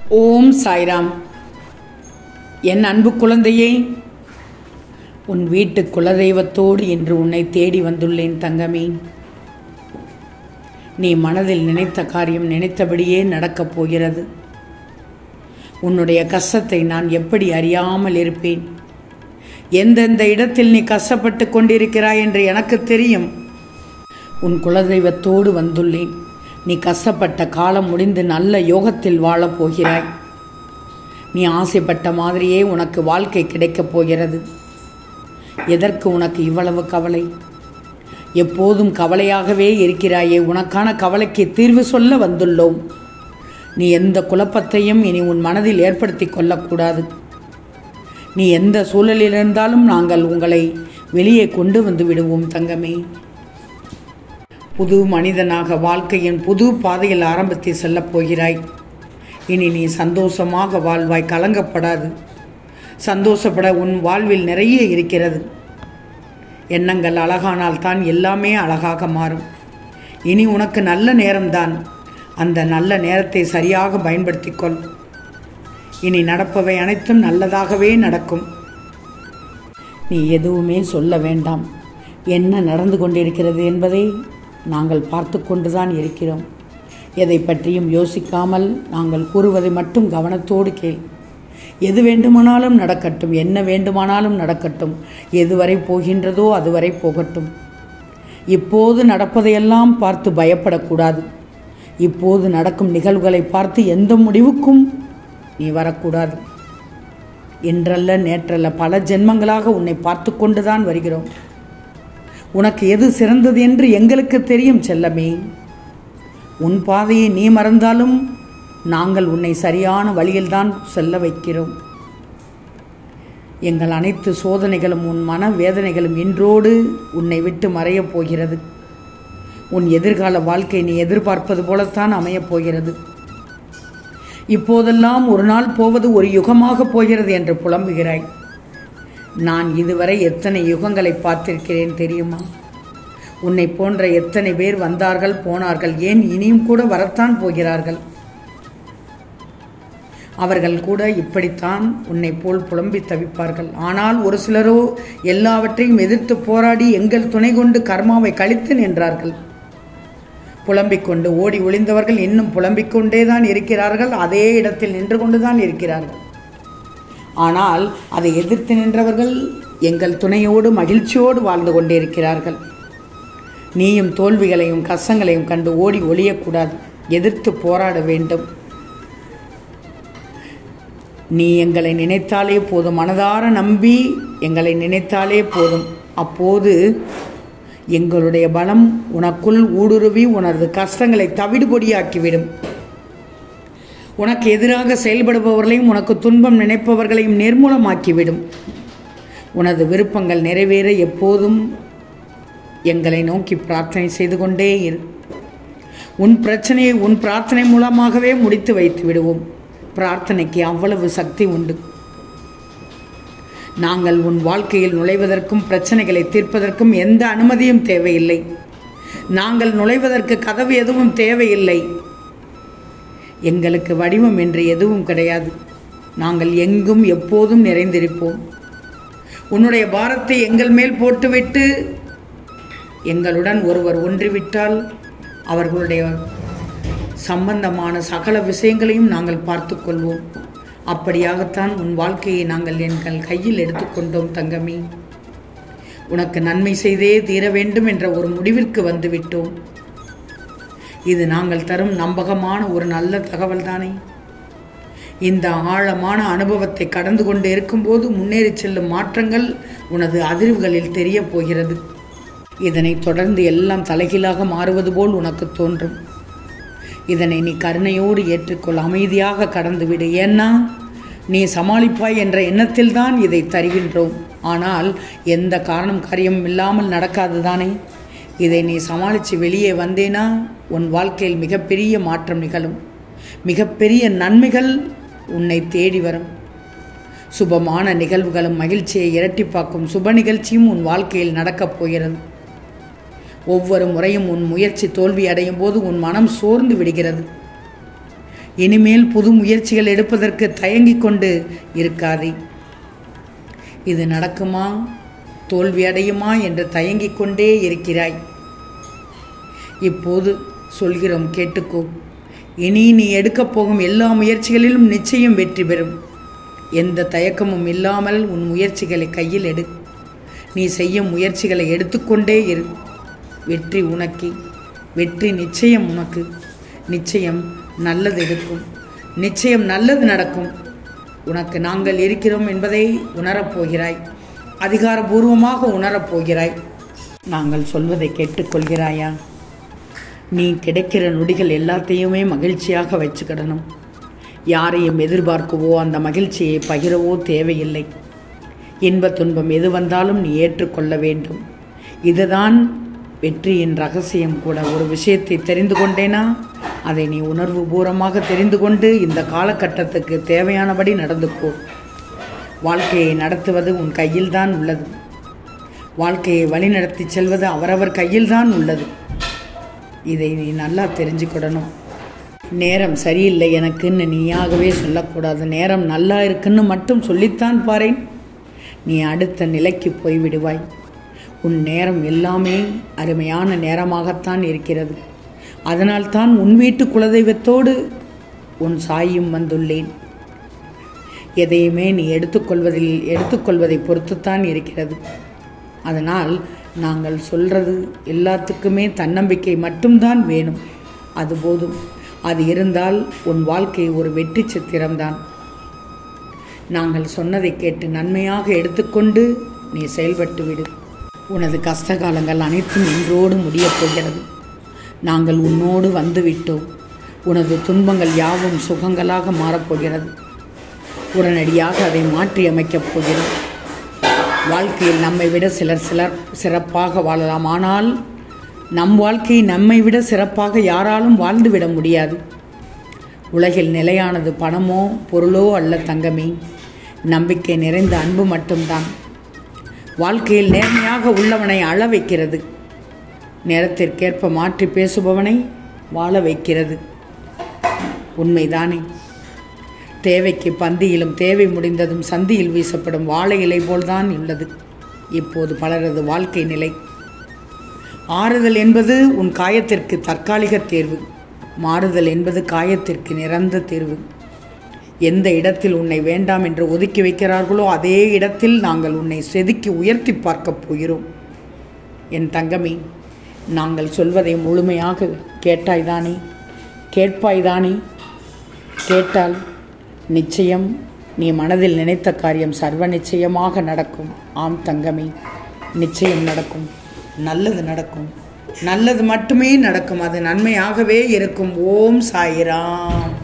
ஓம் சாய்ராம் என் அன்பு குழந்தையே உன் வீட்டு குலதெய்வத்தோடு இன்று உன்னை தேடி வந்துள்ளேன் தங்கமே நீ மனதில் நினைத்த காரியம் நினைத்தபடியே நடக்கப் போகிறது உன்னுடைய கஷ்டத்தை நான் எப்படி அறியாமல் இருப்பேன் எந்தெந்த இடத்தில் நீ கஷ்டப்பட்டு கொண்டிருக்கிறாய் என்று எனக்கு தெரியும் உன் குலதெய்வத்தோடு வந்துள்ளேன் நீ கஷ்டப்பட்ட காலம் முடிந்து நல்ல யோகத்தில் வாழப் போகிறாய் நீ ஆசைப்பட்ட மாதிரியே உனக்கு வாழ்க்கை கிடைக்கப் போகிறது எதற்கு உனக்கு இவ்வளவு கவலை எப்போதும் கவலையாகவே இருக்கிறாயே உனக்கான கவலைக்கு தீர்வு சொல்ல வந்துள்ளோம் நீ எந்த குழப்பத்தையும் இனி உன் மனதில் ஏற்படுத்தி கொள்ளக்கூடாது நீ எந்த சூழலில் இருந்தாலும் நாங்கள் உங்களை வெளியே கொண்டு வந்து விடுவோம் தங்கமே புது மனிதனாக வாழ்க்கையின் புது பாதையில் ஆரம்பித்து செல்லப் போகிறாய் இனி நீ சந்தோஷமாக வாழ்வாய் கலங்கப்படாது சந்தோஷப்பட உன் வாழ்வில் நிறைய இருக்கிறது எண்ணங்கள் அழகானால் தான் எல்லாமே அழகாக மாறும் இனி உனக்கு நல்ல நேரம்தான் அந்த நல்ல நேரத்தை சரியாக பயன்படுத்திக்கொள் இனி நடப்பவை அனைத்தும் நல்லதாகவே நடக்கும் நீ எதுவுமே சொல்ல வேண்டாம் என்ன நடந்து கொண்டிருக்கிறது என்பதை நாங்கள் பார்த்து கொண்டுதான் இருக்கிறோம் எதை பற்றியும் யோசிக்காமல் நாங்கள் கூறுவதை மட்டும் கவனத்தோடு கேள் எது வேண்டுமானாலும் நடக்கட்டும் என்ன வேண்டுமானாலும் நடக்கட்டும் எதுவரை போகின்றதோ அதுவரை போகட்டும் இப்போது நடப்பதையெல்லாம் பார்த்து பயப்படக்கூடாது இப்போது நடக்கும் நிகழ்வுகளை பார்த்து எந்த முடிவுக்கும் நீ வரக்கூடாது இன்றல்ல நேற்றல்ல பல ஜென்மங்களாக உன்னை பார்த்து கொண்டுதான் வருகிறோம் உனக்கு எது சிறந்தது என்று எங்களுக்கு தெரியும் செல்லமே உன் பாதையை நீ மறந்தாலும் நாங்கள் உன்னை சரியான வழியில்தான் செல்ல வைக்கிறோம் எங்கள் அனைத்து சோதனைகளும் உன் மன வேதனைகளும் இன்றோடு உன்னை விட்டு மறையப் போகிறது உன் எதிர்கால வாழ்க்கை நீ எதிர்பார்ப்பது போலத்தான் அமையப் போகிறது இப்போதெல்லாம் ஒரு நாள் போவது ஒரு யுகமாக போகிறது என்று புலம்புகிறாய் நான் இதுவரை எத்தனை யுகங்களை பார்த்திருக்கிறேன் தெரியுமா உன்னை போன்ற எத்தனை பேர் வந்தார்கள் போனார்கள் ஏன் இனியும் கூட வரத்தான் போகிறார்கள் அவர்கள் கூட இப்படித்தான் உன்னை போல் புலம்பி தவிப்பார்கள் ஆனால் ஒரு சிலரோ எல்லாவற்றையும் எதிர்த்து போராடி எங்கள் துணை கொண்டு கர்மாவை கழித்து நின்றார்கள் புலம்பிக் கொண்டு ஓடி ஒளிந்தவர்கள் இன்னும் புலம்பிக் கொண்டே தான் இருக்கிறார்கள் அதே இடத்தில் நின்று கொண்டுதான் இருக்கிறார்கள் ஆனால் அதை எதிர்த்து நின்றவர்கள் எங்கள் துணையோடு மகிழ்ச்சியோடு வாழ்ந்து கொண்டிருக்கிறார்கள் நீயும் தோல்விகளையும் கஷ்டங்களையும் கண்டு ஓடி ஒளியக்கூடாது எதிர்த்து போராட வேண்டும் நீ எங்களை நினைத்தாலே போதும் மனதார நம்பி எங்களை நினைத்தாலே போதும் அப்போது எங்களுடைய பலம் உனக்குள் ஊடுருவி உனது கஷ்டங்களை தவிடுபொடியாக்கிவிடும் உனக்கு எதிராக செயல்படுபவர்களையும் உனக்கு துன்பம் நினைப்பவர்களையும் நிர்மூலமாக்கிவிடும் உனது விருப்பங்கள் நிறைவேற எப்போதும் எங்களை நோக்கி பிரார்த்தனை செய்து கொண்டே இரு உன் பிரச்சனையை உன் பிரார்த்தனை மூலமாகவே முடித்து வைத்து விடுவோம் பிரார்த்தனைக்கு அவ்வளவு சக்தி உண்டு நாங்கள் உன் வாழ்க்கையில் நுழைவதற்கும் பிரச்சனைகளை தீர்ப்பதற்கும் எந்த அனுமதியும் தேவையில்லை நாங்கள் நுழைவதற்கு கதவு எதுவும் தேவையில்லை எங்களுக்கு வடிவம் என்று எதுவும் கிடையாது நாங்கள் எங்கும் எப்போதும் நிறைந்திருப்போம் உன்னுடைய பாரத்தை எங்கள் மேல் போட்டுவிட்டு எங்களுடன் ஒருவர் ஒன்றிவிட்டால் அவர்களுடைய சம்பந்தமான சகல விஷயங்களையும் நாங்கள் பார்த்து கொள்வோம் அப்படியாகத்தான் உன் வாழ்க்கையை நாங்கள் எங்கள் கையில் எடுத்துக்கொண்டோம் தங்கமி உனக்கு நன்மை செய்தே தீர வேண்டும் என்ற ஒரு முடிவிற்கு வந்துவிட்டோம் இது நாங்கள் தரும் நம்பகமான ஒரு நல்ல தகவல் தானே இந்த ஆழமான அனுபவத்தை கடந்து கொண்டு இருக்கும்போது முன்னேறி செல்லும் மாற்றங்கள் உனது அதிர்வுகளில் தெரிய போகிறது இதனை தொடர்ந்து எல்லாம் தலைகீழாக மாறுவது போல் உனக்கு தோன்றும் இதனை நீ கருணையோடு ஏற்றுக்கொள் அமைதியாக கடந்துவிடு ஏன்னா நீ சமாளிப்பாய் என்ற எண்ணத்தில்தான் இதை தருகின்றோம் ஆனால் எந்த காரணம் காரியமும் இல்லாமல் நடக்காது தானே இதை நீ சமாளித்து வெளியே வந்தேனா உன் வாழ்க்கையில் மிகப்பெரிய மாற்றம் நிகழும் மிகப்பெரிய நன்மைகள் உன்னை தேடி வரும் சுபமான நிகழ்வுகளும் மகிழ்ச்சியை இரட்டிப்பாக்கும் சுப நிகழ்ச்சியும் உன் வாழ்க்கையில் நடக்கப் போகிறது ஒவ்வொரு முறையும் உன் முயற்சி தோல்வி அடையும் போது உன் மனம் சோர்ந்து விடுகிறது இனிமேல் புது முயற்சிகள் எடுப்பதற்கு தயங்கிக் கொண்டு இருக்காதே இது நடக்குமா தோல்வி அடையுமா என்று தயங்கிக் கொண்டே இருக்கிறாய் இப்போது சொல்கிறோம் கேட்டுக்கோ இனி நீ எடுக்கப் போகும் எல்லா முயற்சிகளிலும் நிச்சயம் வெற்றி பெறும் எந்த தயக்கமும் இல்லாமல் உன் முயற்சிகளை கையில் எடு நீ செய்யும் முயற்சிகளை எடுத்துக்கொண்டே இரு வெற்றி உனக்கு வெற்றி நிச்சயம் உனக்கு நிச்சயம் நல்லது எடுக்கும் நிச்சயம் நல்லது நடக்கும் உனக்கு நாங்கள் இருக்கிறோம் என்பதை உணரப் போகிறாய் அதிகாரபூர்வமாக உணரப் போகிறாய் நாங்கள் சொல்வதை கேட்டுக்கொள்கிறாயா நீ கிடைக்கிற நொடிகள் எல்லாத்தையுமே மகிழ்ச்சியாக வச்சுக்கிடணும் யாரையும் எதிர்பார்க்கவோ அந்த மகிழ்ச்சியை பகிரவோ தேவையில்லை இன்ப துன்பம் எது வந்தாலும் நீ ஏற்றுக்கொள்ள வேண்டும் இதுதான் வெற்றியின் ரகசியம் கூட ஒரு விஷயத்தை தெரிந்து கொண்டேனா அதை நீ உணர்வு பூர்வமாக தெரிந்து கொண்டு இந்த காலகட்டத்துக்கு தேவையானபடி நடந்துக்கோ வாழ்க்கையை நடத்துவது உன் கையில்தான் உள்ளது வாழ்க்கையை வழிநடத்தி செல்வது அவரவர் கையில்தான் உள்ளது இதை நீ நல்லா தெரிஞ்சுக்கிடணும் நேரம் சரியில்லை எனக்குன்னு நீயாகவே சொல்லக்கூடாது நேரம் நல்லா இருக்குன்னு மட்டும் சொல்லித்தான் பாரேன் நீ அடுத்த நிலைக்கு போய் விடுவாய் உன் நேரம் எல்லாமே அருமையான நேரமாகத்தான் இருக்கிறது அதனால்தான் உன் வீட்டு குலதெய்வத்தோடு உன் சாயும் வந்துள்ளேன் எதையுமே நீ எடுத்துக்கொள்வதில் எடுத்துக்கொள்வதை பொறுத்துத்தான் இருக்கிறது அதனால் நாங்கள் சொல்கிறது எல்லாத்துக்குமே தன்னம்பிக்கை மட்டும்தான் வேணும் அது போதும் அது இருந்தால் உன் வாழ்க்கை ஒரு வெற்றி சித்திரம்தான் நாங்கள் சொன்னதை கேட்டு நன்மையாக எடுத்துக்கொண்டு நீ செயல்பட்டு விடு உனது கஷ்டகாலங்கள் அனைத்தும் இன்றோடு முடியப் போகிறது நாங்கள் உன்னோடு வந்து விட்டோம் உனது துன்பங்கள் யாவும் சுகங்களாக மாறப்போகிறது உடனடியாக அதை மாற்றி அமைக்கப் போகிறோம் வாழ்க்கையில் நம்மை விட சிலர் சிலர் சிறப்பாக வாழலாம் ஆனால் நம் வாழ்க்கையை நம்மை விட சிறப்பாக யாராலும் வாழ்ந்துவிட முடியாது உலகில் நிலையானது பணமோ பொருளோ அல்ல தங்கமே நம்பிக்கை நிறைந்த அன்பு மட்டும்தான் வாழ்க்கையில் நேர்மையாக உள்ளவனை அழ வைக்கிறது நேரத்திற்கேற்ப மாற்றி பேசுபவனை வாழ வைக்கிறது உண்மைதானே தேவைக்கு பந்தியிலும் தேவை முடிந்ததும் சந்தியில் வீசப்படும் வாழை இலை போல்தான் உள்ளது இப்போது பலரது வாழ்க்கை நிலை ஆறுதல் என்பது உன் காயத்திற்கு தற்காலிக தேர்வு மாறுதல் என்பது காயத்திற்கு நிரந்த தேர்வு எந்த இடத்தில் உன்னை வேண்டாம் என்று ஒதுக்கி வைக்கிறார்களோ அதே இடத்தில் நாங்கள் உன்னை செதுக்கி உயர்த்தி பார்க்கப் போகிறோம் என் தங்கமே நாங்கள் சொல்வதை முழுமையாக கேட்டாய்தானே கேட்பாய்தானே கேட்டால் நிச்சயம் நீ மனதில் நினைத்த காரியம் சர்வ நிச்சயமாக நடக்கும் ஆம் தங்கமே நிச்சயம் நடக்கும் நல்லது நடக்கும் நல்லது மட்டுமே நடக்கும் அது நன்மையாகவே இருக்கும் ஓம் சாயிராம்